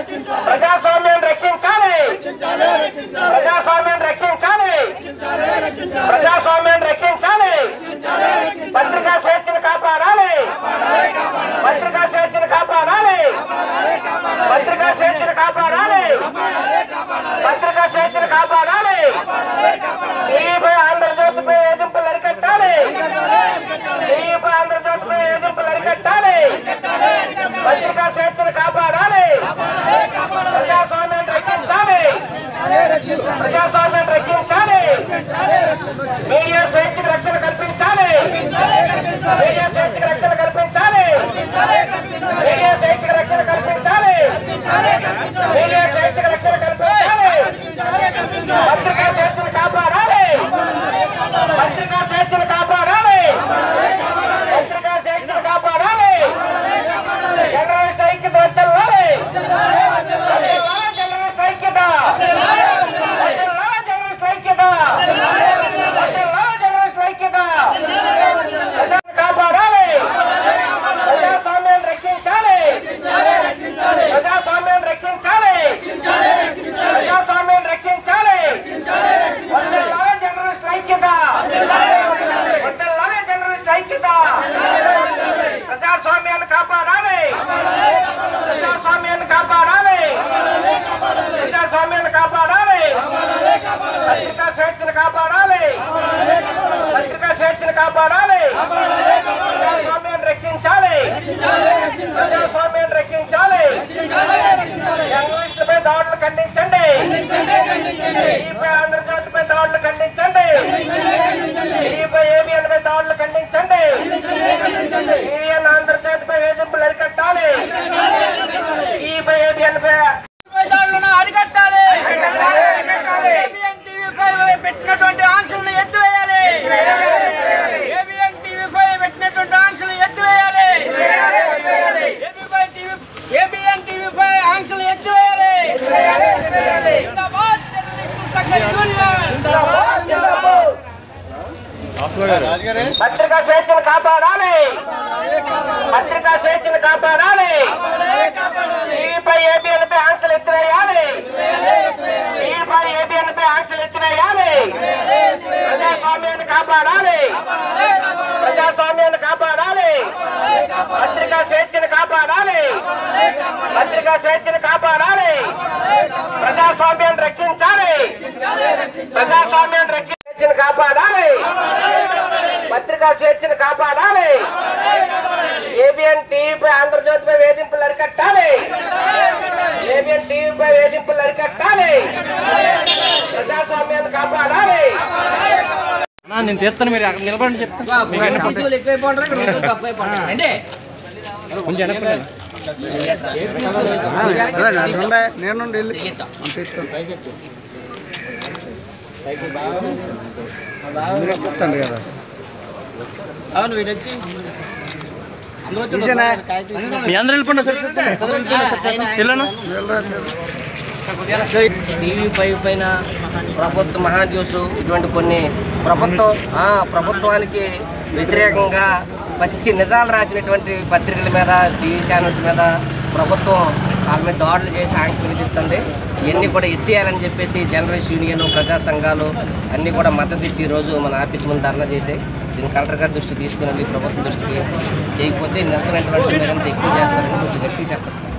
ప్రజాస్వామ్యం రక్షించాలి ప్రజాస్వామ్యం రక్షించాలి ప్రజాస్వామ్యం రక్షించాలి పత్రికా స్వేచ్ఛను కాపాడాలి పత్రికా స్వేచ్ఛను కాపాడాలి పత్రికా స్వేచ్ఛను కాపాడాలి పత్రికా స్వేచ్ఛను కాపాడాలి టీవీపై ఆంధ్రజ్యోతిపై వేధింపులు అరికట్టాలి టీవీపై ఆంధ్రజ్యోతిపై వేధింపులు అరికట్టాలి పత్రికా స్వేచ్ఛను కాపాడాలి ప్రజాస్వామ్యాన్ని రక్షించాలి ప్రజాస్వామ్యాన్ని రక్షించాలి మీడియా స్వేచ్ఛకు రక్షణ కల్పించాలి మీడియా స్వేచ్ఛకు రక్షణ కల్పించాలి మీడియా స్వేచ్ఛకు రక్షణ కల్పించాలి మీడియా స్వేచ్ఛకు రక్షణ కల్పించాలి పత్రికా స్వేచ్ఛను కాపాడాలి పత్రికా స్వేచ్ఛను కాపాడాలి పత్రికా స్వేచ్ఛను కాపాడాలి జర్నలిస్ట్ ఐక్యత వచ్చాలి జర్నలిస్ట్ ఐక్యత జర్నలిస్ట్ ఐక్యత జర్నలిస్ట్ ఐక్యత కాపాడాలి ప్రజాస్వామ్యాన్ని రక్షించాలి ప్రజాస్వామ్యాన్ని రక్షించాలి ప్రజాస్వామ్యాన్ని రక్షించాలి వందలాల జర్నలిస్ట్ ఐక్యత వందలాల జర్నలిస్ట్ ఐక్యత ప్రజాస్వామ్యాన్ని కాపాడాలి ప్రజాస్వామ్యాన్ని కాపాడాలి ప్రజాస్వామ్యాన్ని కాపాడాలి పత్రికా స్వేచ్ఛను కాపాడాలి పత్రికా స్వేచ్ఛను కాపాడాలి ప్రజాస్వామ్యాన్ని రక్షించాలి ప్రజాస్వామ్యాన్ని రక్షించాలి జర్నలిస్టులపై దాడులు ఖండించండి ఈపై ఆంధ్రజ్యోతిపై దాడులు ఖండించండి ఈపై ఏబిఎన్ పై దాడులు ఖండించండి ఏబిఎన్ ఆంధ్రజ్యోతిపై వేధింపులు అరికట్టాలి ఈపై ఏబిఎన్ పై దాడులను అరికట్టాలి ఏబిఎన్ టీవీపై పెట్టినటువంటి ఆంక్షలను ఎత్తివేయాలి ఏబిఎన్ టీవీపై పెట్టినటువంటి ఆంక్షలు ఎత్తివేయాలి ఏబీపై టీవీ ఏబిఎన్ టీవీపై ఆంక్షలు ఎత్తివేయాలి జిందాబాద్ జర్నలిస్టుల సంఘ యూనియన్ పత్రికా స్వేచ్ఛను కాపాడాలి పత్రికా స్వేచ్ఛను కాపాడాలి టీవీపై ఏబిఎన్ పై ఆంక్షలు ఎత్తివేయాలి టీవీపై ఏబిఎన్ పై ఆంక్షలు ఎత్తివేయాలి ప్రజాస్వామ్యాన్ని కాపాడాలి ప్రజాస్వామ్యాన్ని కాపాడాలి పత్రికా స్వేచ్ఛను కాపాడాలి పత్రికా స్వేచ్ఛను కాపాడాలి ప్రజాస్వామ్యాన్ని రక్షించాలి ప్రజాస్వామ్యాన్ని రక్షి స్వేచ్ఛను కాపాడాలి పత్రికా స్వేచ్ఛను కాపాడాలి ఏబిఎన్ టీవీపై ఆంధ్రజ్యోతిపై వేధింపులు అరికట్టాలి ఏబిఎన్ టీవీపై వేధింపులు అరికట్టాలి ప్రజాస్వామ్యాన్ని కాపాడాలి అన్నా, నేను తీస్తాను మీరు అక్కడ నిలబడి చెప్తాను మీకు ఎన్ని పడతాయి? కొంచెం వెనక్కి రండి. నేను వెళ్ళి చెప్తాను కదా అవును వీడు వచ్చి తీసేనా? మీ అందరూ వెళ్ళిపోండి సార్ వెళ్ళను టీవీ పై పైన ప్రభుత్వ మహాజ్యూస్ ఇటువంటి కొన్ని ప్రభుత్వం ఆ, ప్రభుత్వానికి వ్యతిరేకంగా పచ్చి నిజాలు రాసినటువంటి పత్రికల మీద టీవీ ఛానల్స్ మీద ప్రభుత్వం వాళ్ళ మీద దాడులు చేసి ఆంక్షలు విధిస్తుంది ఇవన్నీ కూడా ఎత్తేయాలని చెప్పేసి జర్నలిస్ట్ యూనియన్ ప్రజా సంఘాలు అన్నీ కూడా మద్దతు ఇచ్చి ఈరోజు మన ఆఫీస్ ముందు ధర్నా చేసాయి దీన్ని కలెక్టర్ గారి దృష్టికి తీసుకుని వెళ్ళి ప్రభుత్వ దృష్టికి చేయకపోతే నిరసన మరింత ఎక్కువ చేస్తారని కొంచెం గట్టి చెప్పచ్చు